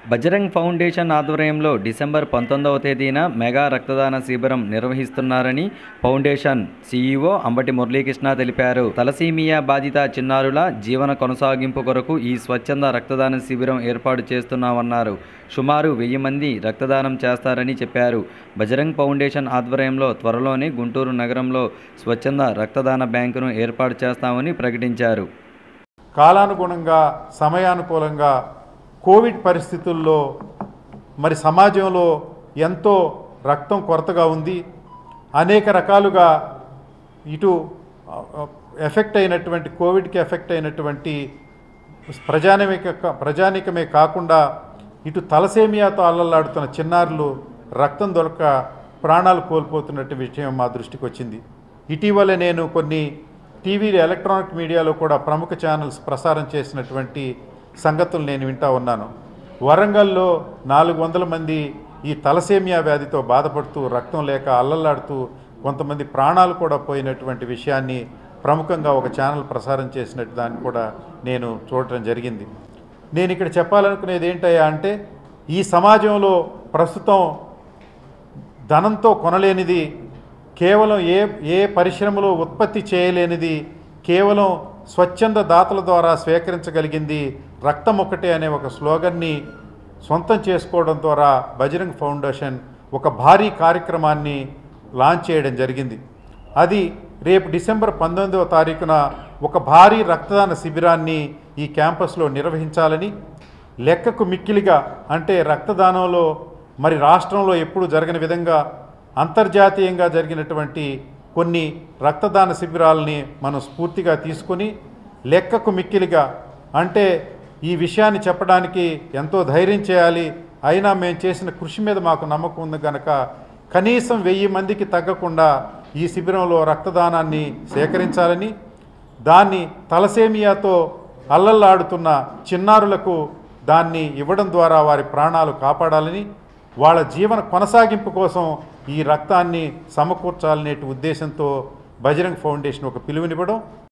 Bajrang foundation ఆధ్వర్యంలో December పంతొమ్మిదవ తేదీన మెగా రక్తదాన శిబిరం నిర్వహిస్తున్నారని ఫౌండేషన్ సీఈఓ అంబటి మురళీకృష్ణ తెలిపారు తలసీమియా బాధిత చిన్నారుల జీవన కొనసాగింపు కొరకు ఈ స్వచ్ఛంద రక్తదాన శిబిరం ఏర్పాటు చేస్తున్నామన్నారు సుమారు వెయ్యి మంది రక్తదానం చేస్తారని చెప్పారు బజరంగ్ ఫౌండేషన్ ఆధ్వర్యంలో త్వరలోనే గుంటూరు నగరంలో స్వచ్ఛంద రక్తదాన బ్యాంకును ఏర్పాటు చేస్తామని ప్రకటించారు కాలానుగుణంగా సమయానుకూలంగా కోవిడ్ పరిస్థితుల్లో మరి సమాజంలో ఎంతో రక్తం కొరతగా ఉంది అనేక రకాలుగా ఇటు ఆ, ఆ, ఎఫెక్ట్ అయినటువంటి కోవిడ్కి ఎఫెక్ట్ అయినటువంటి ప్రజానిక ప్రజానికమే కాకుండా ఇటు తలసేమియాతో అల్లలాడుతున్న చిన్నారులు రక్తం దొరక ప్రాణాలు కోల్పోతున్నట్టు విషయం మా దృష్టికి వచ్చింది ఇటీవల నేను కొన్ని టీవీ ఎలక్ట్రానిక్ మీడియాలో కూడా ప్రముఖ ఛానల్స్ ప్రసారం చేసినటువంటి సంగతులు నేను వింటా ఉన్నాను వరంగల్లో నాలుగు వందల మంది ఈ తలసేమియా వ్యాధితో బాధపడుతూ రక్తం లేక అల్లల్లాడుతూ కొంతమంది ప్రాణాలు కూడా పోయినటువంటి విషయాన్ని ప్రముఖంగా ఒక ఛానల్ ప్రసారం చేసినట్టు దాన్ని కూడా నేను చూడటం జరిగింది నేను ఇక్కడ చెప్పాలనుకునేది ఏంటయ్యా అంటే ఈ సమాజంలో ప్రస్తుతం ధనంతో కొనలేనిది కేవలం ఏ ఏ పరిశ్రమలో ఉత్పత్తి చేయలేనిది కేవలం స్వచ్ఛంద దాతల ద్వారా స్వీకరించగలిగింది రక్తం ఒకటే అనే ఒక స్లోగన్ని సొంతం చేసుకోవడం ద్వారా బజరంగ్ ఫౌండేషన్ ఒక భారీ కార్యక్రమాన్ని లాంచ్ చేయడం జరిగింది అది రేపు డిసెంబర్ పంతొమ్మిదవ తారీఖున ఒక భారీ రక్తదాన శిబిరాన్ని ఈ క్యాంపస్లో నిర్వహించాలని లెక్కకు మిక్కిలిగా అంటే రక్తదానంలో మరి రాష్ట్రంలో ఎప్పుడు జరగని విధంగా అంతర్జాతీయంగా జరిగినటువంటి కొన్ని రక్తదాన శిబిరాలని మనం స్ఫూర్తిగా తీసుకొని లెక్కకు మిక్కిలిగా అంటే ఈ విషయాన్ని చెప్పడానికి ఎంతో ధైర్యం చేయాలి అయినా మేము చేసిన కృషి మీద మాకు నమ్మకం ఉంది కనుక కనీసం వెయ్యి మందికి తగ్గకుండా ఈ శిబిరంలో రక్తదానాన్ని సేకరించాలని దాన్ని తలసేమియాతో అల్లల్లాడుతున్న చిన్నారులకు దాన్ని ఇవ్వడం ద్వారా వారి ప్రాణాలు కాపాడాలని వాళ్ళ జీవన కొనసాగింపు కోసం ఈ రక్తాన్ని సమకూర్చాలనే ఉద్దేశంతో బజరంగ్ ఫౌండేషన్ ఒక పిలుపునివ్వడం